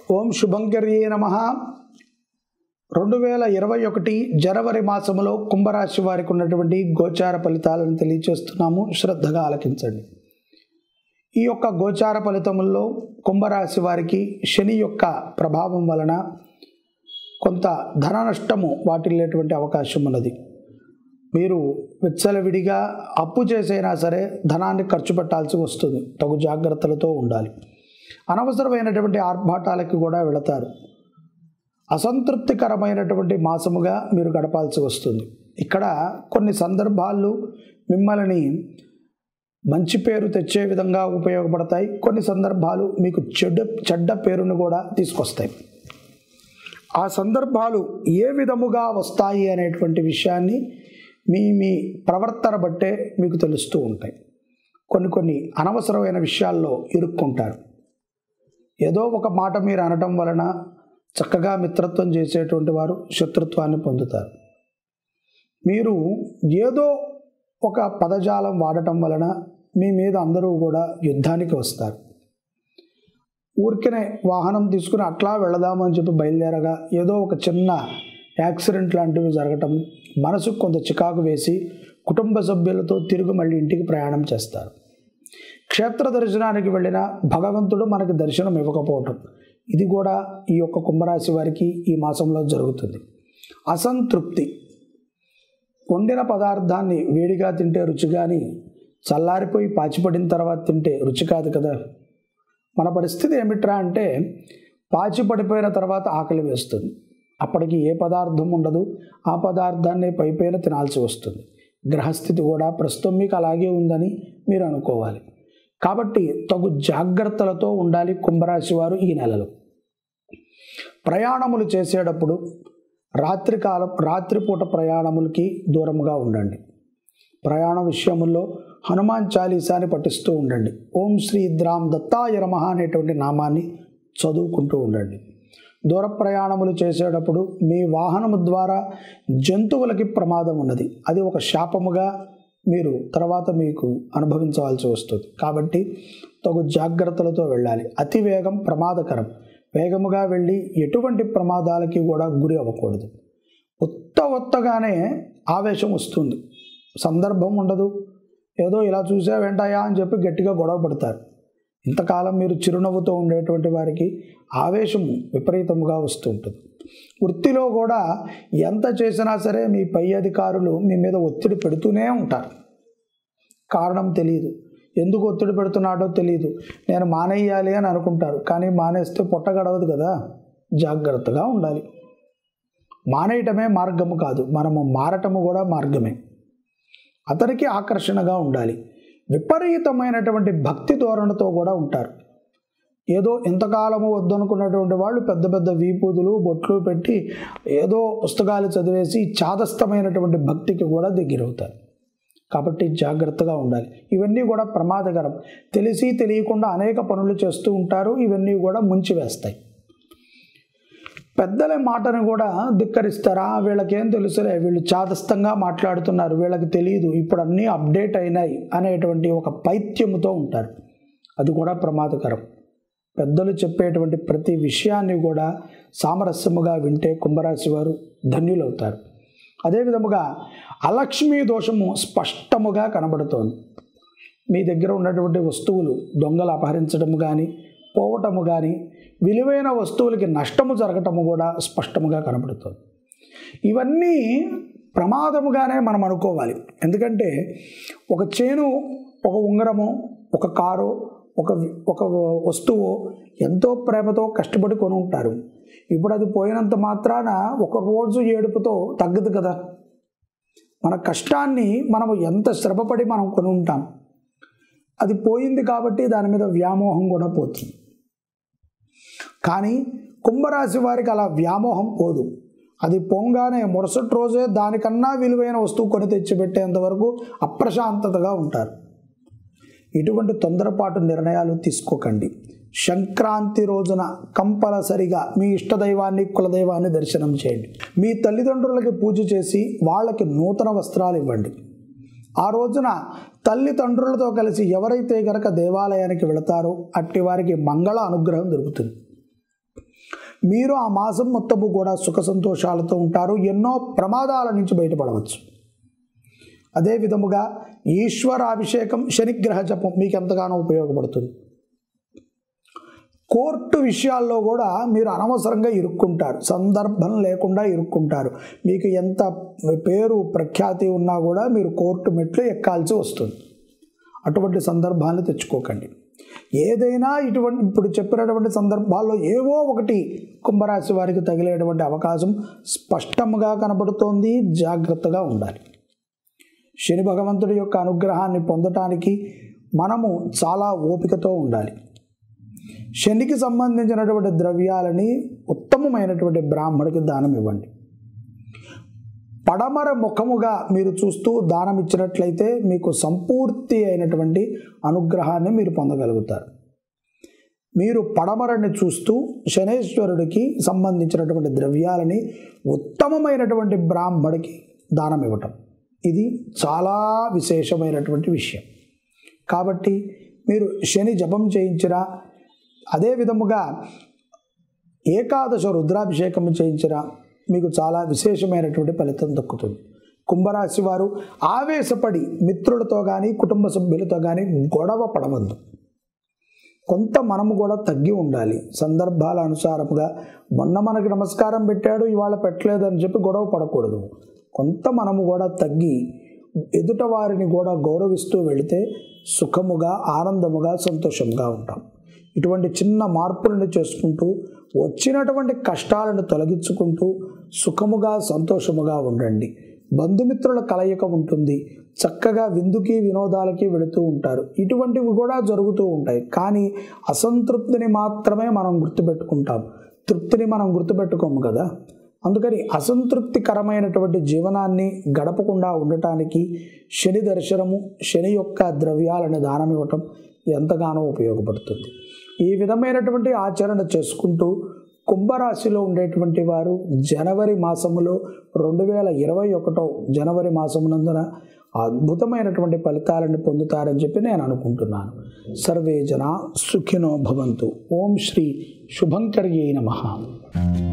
ఓం శుభంకర్యే నమ రెండు వేల ఇరవై ఒకటి జనవరి మాసంలో కుంభరాశి వారికి ఉన్నటువంటి గోచార ఫలితాలను తెలియచేస్తున్నాము శ్రద్ధగా ఆలకించండి ఈ యొక్క గోచార ఫలితముల్లో కుంభరాశి వారికి శని యొక్క ప్రభావం వలన కొంత ధన నష్టము వాటిల్లేటువంటి అవకాశం ఉన్నది మీరు విచ్చలవిడిగా అప్పు చేసైనా సరే ధనాన్ని ఖర్చు పెట్టాల్సి వస్తుంది తగు జాగ్రత్తలతో ఉండాలి అనవసరమైనటువంటి ఆర్భాటాలకి కూడా వెళతారు అసంతృప్తికరమైనటువంటి మాసముగా మీరు గడపాల్సి వస్తుంది ఇక్కడ కొన్ని సందర్భాల్లో మిమ్మల్ని మంచి పేరు తెచ్చే విధంగా ఉపయోగపడతాయి కొన్ని సందర్భాలు మీకు చెడ్డ చెడ్డ పేరును కూడా తీసుకొస్తాయి ఆ సందర్భాలు ఏ విధముగా వస్తాయి అనేటువంటి విషయాన్ని మీ మీ ప్రవర్తన బట్టే మీకు తెలుస్తూ ఉంటాయి కొన్ని కొన్ని అనవసరమైన విషయాల్లో ఇరుక్కుంటారు ఏదో ఒక మాట మీరు అనటం వలన చక్కగా మిత్రత్వం చేసేటువంటి వారు శత్రుత్వాన్ని పొందుతారు మీరు ఏదో ఒక పదజాలం వాడటం వలన మీ మీద అందరూ కూడా యుద్ధానికి వస్తారు ఊరికనే వాహనం తీసుకుని అట్లా వెళదాము అని చెప్పి బయలుదేరగా ఏదో ఒక చిన్న యాక్సిడెంట్ లాంటివి జరగటం మనసుకు కొంత చికాకు వేసి కుటుంబ సభ్యులతో తిరిగి మళ్ళీ ఇంటికి ప్రయాణం చేస్తారు క్షేత్ర దర్శనానికి వెళ్ళిన భగవంతుడు మనకి దర్శనం ఇవ్వకపోవటం ఇది కూడా ఈ యొక్క కుంభరాశి వారికి ఈ మాసంలో జరుగుతుంది అసంతృప్తి వండిన పదార్థాన్ని వేడిగా తింటే రుచి కానీ చల్లారిపోయి పాచిపడిన తర్వాత తింటే రుచి కాదు కదా మన పరిస్థితి ఏమిట్రా అంటే పాచి పడిపోయిన తర్వాత ఆకలి వేస్తుంది అప్పటికి ఏ పదార్థం ఉండదు ఆ పదార్థాన్ని పైపైన తినాల్సి వస్తుంది గ్రహస్థితి కూడా ప్రస్తుతం మీకు అలాగే ఉందని మీరు అనుకోవాలి కాబట్టి తగు జాగ్రత్తలతో ఉండాలి కుంభరాశి వారు ఈ నెలలో ప్రయాణములు చేసేటప్పుడు రాత్రికాలం రాత్రిపూట ప్రయాణములకి దూరంగా ఉండండి ప్రయాణ విషయముల్లో హనుమాన్ చాలీసాని పఠిస్తూ ఉండండి ఓం శ్రీ ద్రామ్ దత్తాయ నమః అనేటువంటి నామాన్ని చదువుకుంటూ ఉండండి దూర ప్రయాణములు చేసేటప్పుడు మీ వాహనము ద్వారా జంతువులకి ప్రమాదం ఉన్నది అది ఒక శాపముగా మీరు తర్వాత మీకు అనుభవించవలసి వస్తుంది కాబట్టి తగు జాగ్రత్తలతో వెళ్ళాలి అతి వేగం ప్రమాదకరం వేగముగా వెళ్ళి ఎటువంటి ప్రమాదాలకి కూడా గురి అవ్వకూడదు ఉత్త ఒత్తగానే ఆవేశం వస్తుంది సందర్భం ఉండదు ఏదో ఇలా చూసే వెంటాయా అని చెప్పి గట్టిగా గొడవ పడతారు ఇంతకాలం మీరు చిరునవ్వుతో ఉండేటువంటి వారికి ఆవేశం విపరీతముగా వస్తూ ఉంటుంది వృత్తిలో కూడా ఎంత చేసినా సరే మీ పై అధికారులు మీ మీద ఒత్తిడి పెడుతూనే ఉంటారు కారణం తెలియదు ఎందుకు ఒత్తిడి పెడుతున్నాడో తెలియదు నేను మానేయాలి అని అనుకుంటారు కానీ మానేస్తే పొట్ట గడవదు కదా జాగ్రత్తగా ఉండాలి మానేయటమే మార్గము కాదు మనము మారటము కూడా మార్గమే అతనికి ఆకర్షణగా ఉండాలి విపరీతమైనటువంటి భక్తి ధోరణితో కూడా ఉంటారు ఏదో ఎంతకాలము వద్దనుకున్నటువంటి వాళ్ళు పెద్ద పెద్ద వీపూదులు బొట్లు పెట్టి ఏదో పుస్తకాలు చదివేసి చాదస్తమైనటువంటి భక్తికి కూడా దగ్గరవుతారు కాబట్టి జాగ్రత్తగా ఉండాలి ఇవన్నీ కూడా ప్రమాదకరం తెలిసి తెలియకుండా అనేక పనులు చేస్తూ ఉంటారు ఇవన్నీ కూడా ముంచివేస్తాయి పెద్దల మాటను కూడా ధిక్కరిస్తారా వీళ్ళకేం తెలుసులే వీళ్ళు చాదస్తంగా మాట్లాడుతున్నారు వీళ్ళకి తెలియదు ఇప్పుడు అన్నీ అప్డేట్ అయినాయి అనేటువంటి ఒక పైత్యముతో ఉంటారు అది కూడా ప్రమాదకరం పెద్దలు చెప్పేటువంటి ప్రతి విషయాన్ని కూడా సామరస్యముగా వింటే కుంభరాశి వారు ధన్యులవుతారు అదేవిధముగా అలక్ష్మీ దోషము స్పష్టముగా కనబడుతోంది మీ దగ్గర ఉన్నటువంటి వస్తువులు దొంగలు అపహరించడము కానీ పోవటము కానీ విలువైన వస్తువులకి నష్టము జరగటము కూడా స్పష్టముగా కనబడుతుంది ఇవన్నీ ప్రమాదముగానే మనం అనుకోవాలి ఎందుకంటే ఒక చేను ఒక ఉంగరము ఒక కారు ఒక ఒక వస్తువు ఎంతో ప్రేమతో కష్టపడి కొని ఉంటారు ఇప్పుడు అది పోయినంత మాత్రాన ఒక రోజు ఏడుపుతో తగ్గదు కదా మన కష్టాన్ని మనము ఎంత శ్రమపడి మనం కొని ఉంటాం అది పోయింది కాబట్టి దాని మీద వ్యామోహం కూడా పోతుంది కానీ కుంభరాశి వారికి అలా వ్యామోహం పోదు అది పొంగానే మరుసటి రోజే దానికన్నా విలువైన వస్తువు కొని తెచ్చిపెట్టేంత వరకు అప్రశాంతతగా ఉంటారు ఇటువంటి తొందరపాటు నిర్ణయాలు తీసుకోకండి సంక్రాంతి రోజున కంపల్సరిగా మీ ఇష్టదైవాన్ని కులదైవాన్ని దర్శనం చేయండి మీ తల్లిదండ్రులకి పూజ చేసి వాళ్ళకి నూతన వస్త్రాలు ఇవ్వండి ఆ రోజున తల్లిదండ్రులతో కలిసి ఎవరైతే గనక దేవాలయానికి వెళతారో అట్టి వారికి మంగళ అనుగ్రహం దొరుకుతుంది మీరు ఆ మాసం మొత్తము కూడా సుఖ సంతోషాలతో ఉంటారు ఎన్నో ప్రమాదాల నుంచి బయటపడవచ్చు అదే విధముగా ఈశ్వరాభిషేకం శనిగ్రహ జపం మీకు ఎంతగానో ఉపయోగపడుతుంది కోర్టు విషయాల్లో కూడా మీరు అనవసరంగా ఇరుక్కుంటారు సందర్భం లేకుండా ఇరుక్కుంటారు మీకు ఎంత పేరు ప్రఖ్యాతి ఉన్నా కూడా మీరు కోర్టు మెట్లు ఎక్కాల్సి వస్తుంది అటువంటి సందర్భాలను తెచ్చుకోకండి ఏదైనా ఇటువంటి ఇప్పుడు చెప్పినటువంటి సందర్భాల్లో ఏవో ఒకటి కుంభరాశి వారికి తగిలేటువంటి అవకాశం స్పష్టంగా కనబడుతోంది జాగ్రత్తగా ఉండాలి శని భగవంతుడి యొక్క అనుగ్రహాన్ని పొందటానికి మనము చాలా ఓపికతో ఉండాలి శనికి సంబంధించినటువంటి ద్రవ్యాలని ఉత్తమమైనటువంటి బ్రాహ్మడికి దానం ఇవ్వండి పడమర ముఖముగా మీరు చూస్తూ దానం ఇచ్చినట్లయితే మీకు సంపూర్తి అయినటువంటి అనుగ్రహాన్ని మీరు పొందగలుగుతారు మీరు పడమరని చూస్తూ శనేశ్వరుడికి సంబంధించినటువంటి ద్రవ్యాలని ఉత్తమమైనటువంటి బ్రాహ్మడికి దానం ఇవ్వటం ఇది చాలా విశేషమైనటువంటి విషయం కాబట్టి మీరు శని జపం చేయించిరా అదే విధముగా ఏకాదశ రుద్రాభిషేకం చేయించిరా మీకు చాలా విశేషమైనటువంటి ఫలితం దక్కుతుంది కుంభరాశి వారు ఆవేశపడి మిత్రులతో కానీ కుటుంబ సభ్యులతో కానీ గొడవ పడవద్దు కొంత మనము కూడా తగ్గి ఉండాలి సందర్భాల అనుసారముగా మొన్న మనకి నమస్కారం పెట్టాడు ఇవాళ పెట్టలేదు అని చెప్పి గొడవ పడకూడదు కొంత మనము కూడా తగ్గి ఎదుట వారిని కూడా గౌరవిస్తూ వెళితే సుఖముగా ఆనందముగా సంతోషంగా ఉంటాం ఇటువంటి చిన్న మార్పులను చేసుకుంటూ వచ్చినటువంటి కష్టాలను తొలగించుకుంటూ సుఖముగా సంతోషముగా ఉండండి బంధుమిత్రుల కలయిక ఉంటుంది చక్కగా విందుకి వినోదాలకి వెళుతూ ఉంటారు ఇటువంటివి కూడా జరుగుతూ ఉంటాయి కానీ అసంతృప్తిని మాత్రమే మనం గుర్తుపెట్టుకుంటాం తృప్తిని మనం గుర్తుపెట్టుకోము కదా అందుకని అసంతృప్తికరమైనటువంటి జీవనాన్ని గడపకుండా ఉండటానికి శని దర్శనము శని యొక్క ద్రవ్యాలను దానం ఇవ్వటం ఎంతగానో ఉపయోగపడుతుంది ఈ విధమైనటువంటి ఆచరణ చేసుకుంటూ కుంభరాశిలో ఉండేటువంటి వారు జనవరి మాసములో రెండు వేల ఇరవై ఒకటో జనవరి మాసమునందున అద్భుతమైనటువంటి ఫలితాలను పొందుతారని చెప్పి నేను అనుకుంటున్నాను సర్వే జన సుఖినో భవంతు ఓం శ్రీ శుభంకర్యై నమ